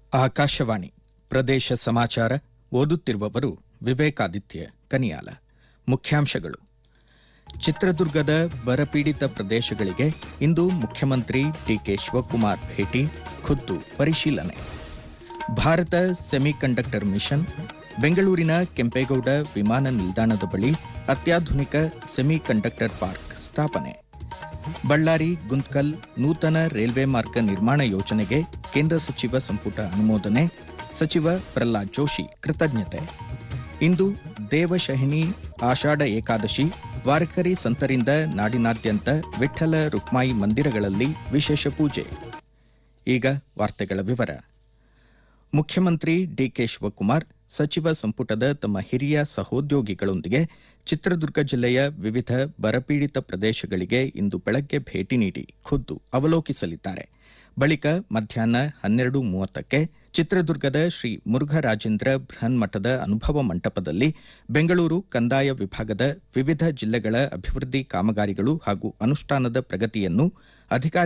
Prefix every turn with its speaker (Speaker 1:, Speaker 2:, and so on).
Speaker 1: ಆಕಾಶವಾಣಿ ಪ್ರದೇಶ ಸಮಾಚಾರ ಓದುತ್ತಿರುವವರು ವಿವೇಕಾದಿತ್ಯ ಕನಿಯಾಲ ಮುಖ್ಯಾಂಶಗಳು ಚಿತ್ರದುರ್ಗದ ಬರಪೀಡಿತ ಪ್ರದೇಶಗಳಿಗೆ ಇಂದು ಮುಖ್ಯಮಂತ್ರಿ ಡಿಕೆ ಶಿವಕುಮಾರ್ ಭೇಟಿ ಖುದ್ದು ಪರಿಶೀಲನೆ ಭಾರತ ಸೆಮಿಕಂಡಕ್ಟರ್ ಮಿಷನ್ ಬೆಂಗಳೂರಿನ ಕೆಂಪೇಗೌಡ ವಿಮಾನ ನಿಲ್ದಾಣದ ಬಳಿ ಅತ್ಯಾಧುನಿಕ ಸೆಮಿಕಂಡಕ್ಟರ್ ಪಾರ್ಕ್ ಸ್ಥಾಪನೆ ಬಳ್ಳಾರಿ ಗುಂತ್ಕಲ್ ನೂತನ ರೈಲ್ವೆ ಮಾರ್ಗ ನಿರ್ಮಾಣ ಯೋಜನೆಗೆ ಕೇಂದ್ರ ಸಚಿವ ಸಂಪುಟ ಅನುಮೋದನೆ ಸಚಿವ ಪ್ರಹ್ಲಾದ್ ಜೋಶಿ ಕೃತಜ್ಞತೆ ಇಂದು ದೇವಶಹಿನಿ ಆಷಾಢ ಏಕಾದಶಿ ವಾರಕರಿ ಸಂತರಿಂದ ನಾಡಿನಾದ್ಯಂತ ವಿಠ್ಠಲ ರುಕ್ಮಾಯಿ ಮಂದಿರಗಳಲ್ಲಿ ವಿಶೇಷ ಪೂಜೆ ಈಗ ವಾರ್ತೆಗಳ ವಿವರ ಮುಖ್ಯಮಂತ್ರಿ ಡಿಕೆ ಶಿವಕುಮಾರ್ ಸಚಿವ ಸಂಪುಟದ ತಮ್ಮ ಹಿರಿಯ ಸಹೋದ್ಯೋಗಿಗಳೊಂದಿಗೆ ಚಿತ್ರದುರ್ಗ ಜಿಲ್ಲೆಯ ವಿವಿಧ ಬರಪೀಡಿತ ಪ್ರದೇಶಗಳಿಗೆ ಇಂದು ಬೆಳಗ್ಗೆ ಭೇಟಿ ನೀಡಿ ಖುದ್ದು ಅವಲೋಕಿಸಲಿದ್ದಾರೆ ಬಳಿಕ ಮಧ್ಯಾಹ್ನ ಹನ್ನೆರಡು ಮೂವತ್ತಕ್ಕೆ ಚಿತ್ರದುರ್ಗದ ಶ್ರೀ ಮುರುಘರಾಜೇಂದ್ರ ಬೃಹನ್ಮಠದ ಅನುಭವ ಮಂಟಪದಲ್ಲಿ ಬೆಂಗಳೂರು ಕಂದಾಯ ವಿಭಾಗದ ವಿವಿಧ ಜಿಲ್ಲೆಗಳ ಅಭಿವೃದ್ಧಿ ಕಾಮಗಾರಿಗಳು ಹಾಗೂ ಅನುಷ್ಠಾನದ ಪ್ರಗತಿಯನ್ನು ಅಧಿಕಾರಿಗಳ